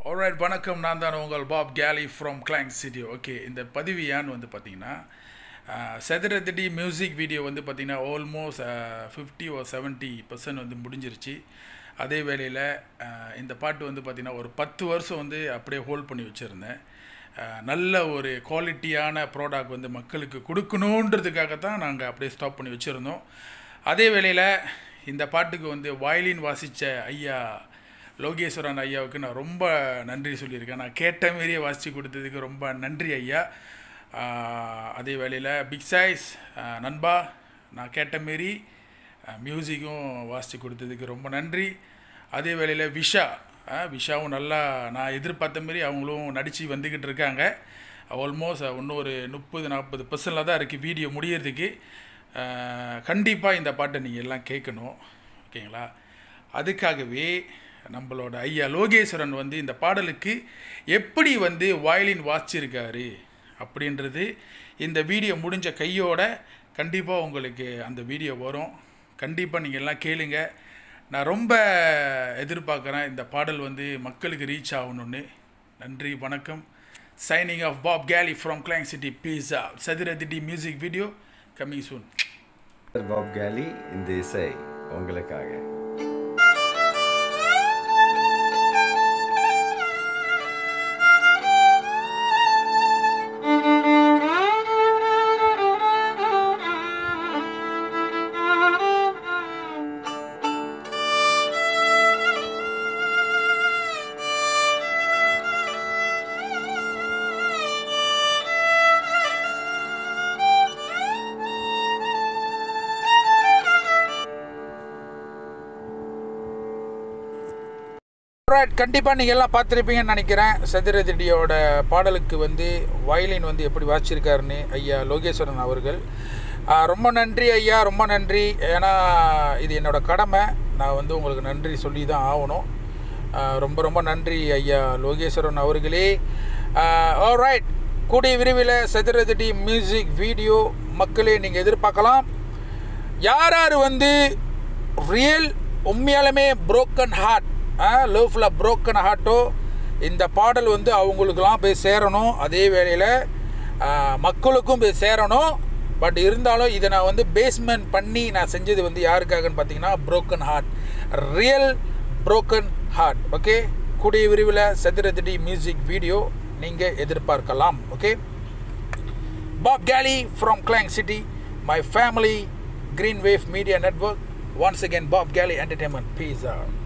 Alright வணக்கம் நான் தான் உங்கள் pop Kaley from Klang city okay இந்த பதிவு ஏன்னு வந்து பார்த்தீங்கன்னா செதரத்தடி மியூசிக் வீடியோ வந்து பார்த்திங்கன்னா almost fifty or seventy percent வந்து முடிஞ்சிருச்சு அதே வேளையில் இந்த பாட்டு வந்து பார்த்திங்கன்னா ஒரு பத்து வருஷம் வந்து அப்படியே ஹோல்ட் பண்ணி வச்சுருந்தேன் நல்ல ஒரு குவாலிட்டியான ப்ராடக்ட் வந்து மக்களுக்கு கொடுக்கணுன்றதுக்காக தான் நாங்கள் அப்படியே ஸ்டாப் பண்ணி வச்சுருந்தோம் அதே வேளையில் இந்த பாட்டுக்கு வந்து வயலின் வாசித்த ஐயா லோகேஸ்வரன் ஐயாவுக்கு நான் ரொம்ப நன்றி சொல்லியிருக்கேன் நான் கேட்ட மாரியே வாசித்து கொடுத்ததுக்கு ரொம்ப நன்றி ஐயா அதே வேளையில் பிக் சைஸ் நண்பா நான் கேட்ட மாரி மியூசிக்கும் வாசித்து கொடுத்ததுக்கு ரொம்ப நன்றி அதே வேளையில் விஷா விஷாவும் நல்லா நான் எதிர்பார்த்த மாரி அவங்களும் நடித்து வந்துக்கிட்டு இருக்காங்க ஆல்மோஸ்ட் இன்னும் ஒரு முப்பது நாற்பது பர்சன்டில் தான் இருக்குது வீடியோ முடியறதுக்கு கண்டிப்பாக இந்த பாட்டை நீங்கள் எல்லாம் கேட்கணும் ஓகேங்களா அதுக்காகவே நம்மளோட ஐயா லோகேஸ்வரன் வந்து இந்த பாடலுக்கு எப்படி வந்து வயலின் வாசிச்சிருக்காரு அப்படின்றது இந்த வீடியோ முடிஞ்ச கையோட கண்டிப்பாக உங்களுக்கு அந்த வீடியோ வரும் கண்டிப்பாக நீங்கள் எல்லாம் கேளுங்க நான் ரொம்ப எதிர்பார்க்குறேன் இந்த பாடல் வந்து மக்களுக்கு ரீச் ஆகணும்னு நன்றி வணக்கம் signing off Pop Kaley from Klang City பீஸா சதுரதிடி music video coming soon Pop Kaley இந்த இசை உங்களுக்காக ரைட் கண்டிப்பாக நீங்கள் எல்லாம் பார்த்துருப்பீங்கன்னு நினைக்கிறேன் சதுரதிடியோட பாடலுக்கு வந்து வயலின் வந்து எப்படி வாசிச்சிருக்காருன்னு ஐயா லோகேஸ்வரன் அவர்கள் ரொம்ப நன்றி ஐயா ரொம்ப நன்றி ஏன்னா இது என்னோடய கடமை நான் வந்து உங்களுக்கு நன்றி சொல்லி தான் ஆகணும் ரொம்ப ரொம்ப நன்றி ஐயா லோகேஸ்வரன் அவர்களே ரைட் கூடிய விரைவில் சதுரதிடி மியூசிக் வீடியோ மக்களே நீங்கள் எதிர்பார்க்கலாம் யார் யார் வந்து ரியல் உண்மையாலுமே புரோக்கன் ஹார்ட் லவ்ஃபுல்லாக புரோக்கன் ஹார்ட்டோ இந்த பாடல் வந்து அவங்களுக்கெல்லாம் போய் சேரணும் அதே வேளையில் மக்களுக்கும் போய் சேரணும் பட் இருந்தாலும் இதை நான் வந்து பேஸ்மெண்ட் பண்ணி நான் செஞ்சது வந்து யாருக்காகன்னு பார்த்தீங்கன்னா broken heart real broken heart okay கூடிய விரிவில் சதுரதிடி மியூசிக் வீடியோ நீங்கள் எதிர்பார்க்கலாம் okay Pop Kaley from Klang City my family Green Wave Media Network. Once again, Bob Galley Entertainment. Peace out.